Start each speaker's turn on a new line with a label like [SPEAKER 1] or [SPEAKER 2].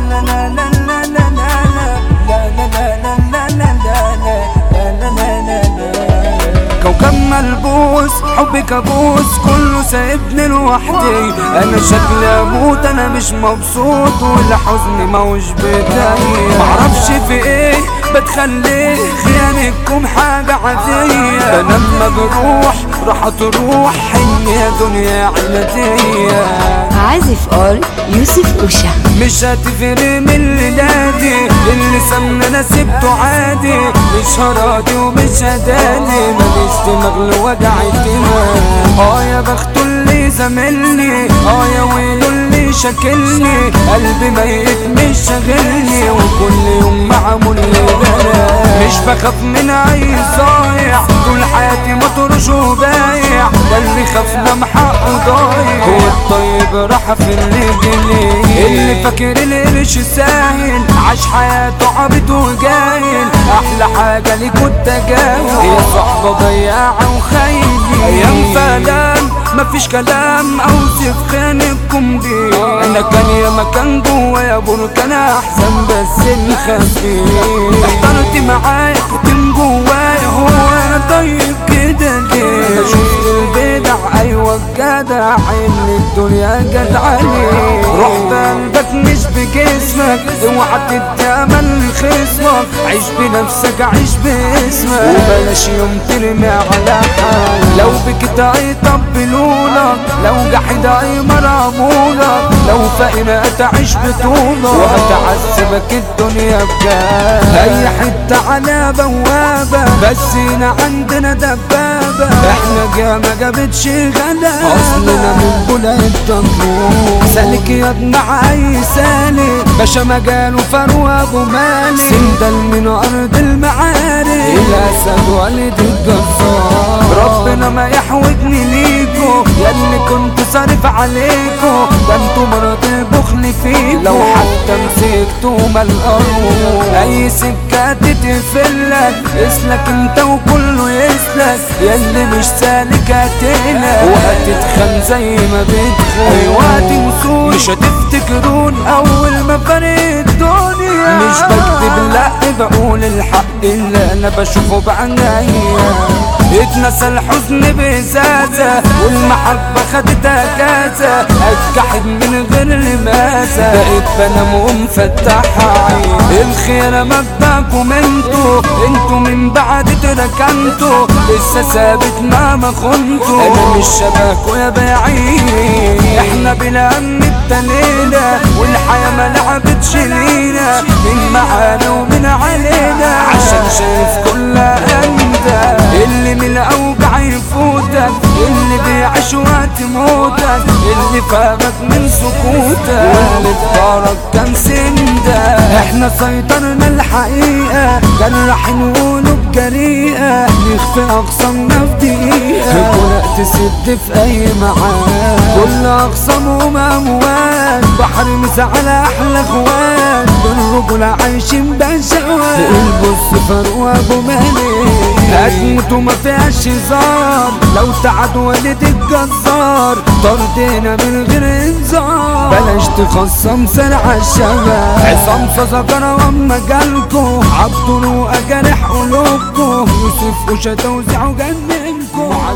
[SPEAKER 1] لا لا لا لا لا لا لا لا لا لا لا لا لا لا لا لا لا كوكب ملبوس حبي كابوس كله سايبني لوحدي انا شكلي اموت انا مش مبسوط والحزن موش بداية معرفش في ايه بتخليه خيانتكم حاجة عادية انا لما بروح راح تروح حن يا دنيا عنادية
[SPEAKER 2] عازف ار يوسف أوشا
[SPEAKER 1] مش هتفرق من اللي نادي اللي سمنا انا سبته عادي مش هراضي ومش هداني ماليش دماغ لوجع الدماغ اه يا بخته اللي زملني اه يا ويله اللي شاكلني قلبي ميت مش شاغلني وكل يوم معمول لي بلاء مش بخاف من اي صايع طول حياتي مطرش وبايع ده اللي خافنا محقه ضايع هو الطيب راح في اللي جليه اللي فاكر القرش ساهل عاش حياته عبيط وجاهل احلى حاجه ليك التجاهل هي صحبه ضياعه وخاينين ايام فلام مفيش كلام اوصف خانقكم بيه انا كان يا مكان جوايا بركان احسن بس الخفيف احترت معايا كتم جوايا هو انا طيب كده ليه انا شفت البدع ايوه الجدع اللي الدنيا جت عليه رحت قلبك مش بجسمك اوعى تتامل لخصمك عيش بنفسك عيش باسمك وبلاش يوم ترمي على حال لو بكت هيطبلولك لو جحد هيمرمولك لو فقنا هتعيش بطولك وهتعذبك الدنيا بجد اي حتة على بوابة بس هنا عندنا دبابة احنا جامة جابتش غلا اصلنا من بولا التنور سالك يا ابن اي سالك باشا مجاله فاروق ابو مالك سندل من ارض المعارك الاسد والد الجزار ربنا ما يحوجني ليكو ياللي كنت صارف عليكو ده انتوا مرض البخل فيكو لو حتى مسكتوا ملقروه اي سكة تتقفلك اسلك انت وكله يسلك ياللي مش سالك هتقلق وهتتخن زي ما بتخون ايوه تنسون مش هتفتكرون اول ما فرق الدنيا مش بكذب لا بقول الحق اللي انا بشوفه بعناية اتنسى الحزن بإزازة والمحبة خدت أجازة أتجحد من غير لمازة بقيت بنام ومفتح عين الخير مبدأكم انتو انتو من بعد تركنتو لسه ثابت مهما خنتو انا مش شبهكو يا بعيد احنا بلا امن ابتلينا والحياة ما لعبتش لينا من معانا ومن علينا عشان شايف كل أندى اللي من الأوجع يفوتك اللي بيعيش وقت موتك اللي فاهمك من سكوتك واللي بدارك كان سندة احنا سيطرنا الحقيقة جرحين قلوب جريئة نخفي أقسامنا في دقيقة ورق تسد في أي معاد كل أقسامهم أموال بحر مسا على أحلى اخوات بالرجل عايشين بشوات البص فاروق أبو مالك هتموت وما فيهاش هزار لو تعد والد الجزار طردنا من غير انذار بلاش تخصم سرع الشباب عصام سكر واما جالكو عبدو اجرح قلوبكو يوسف وشا توزيع جننكو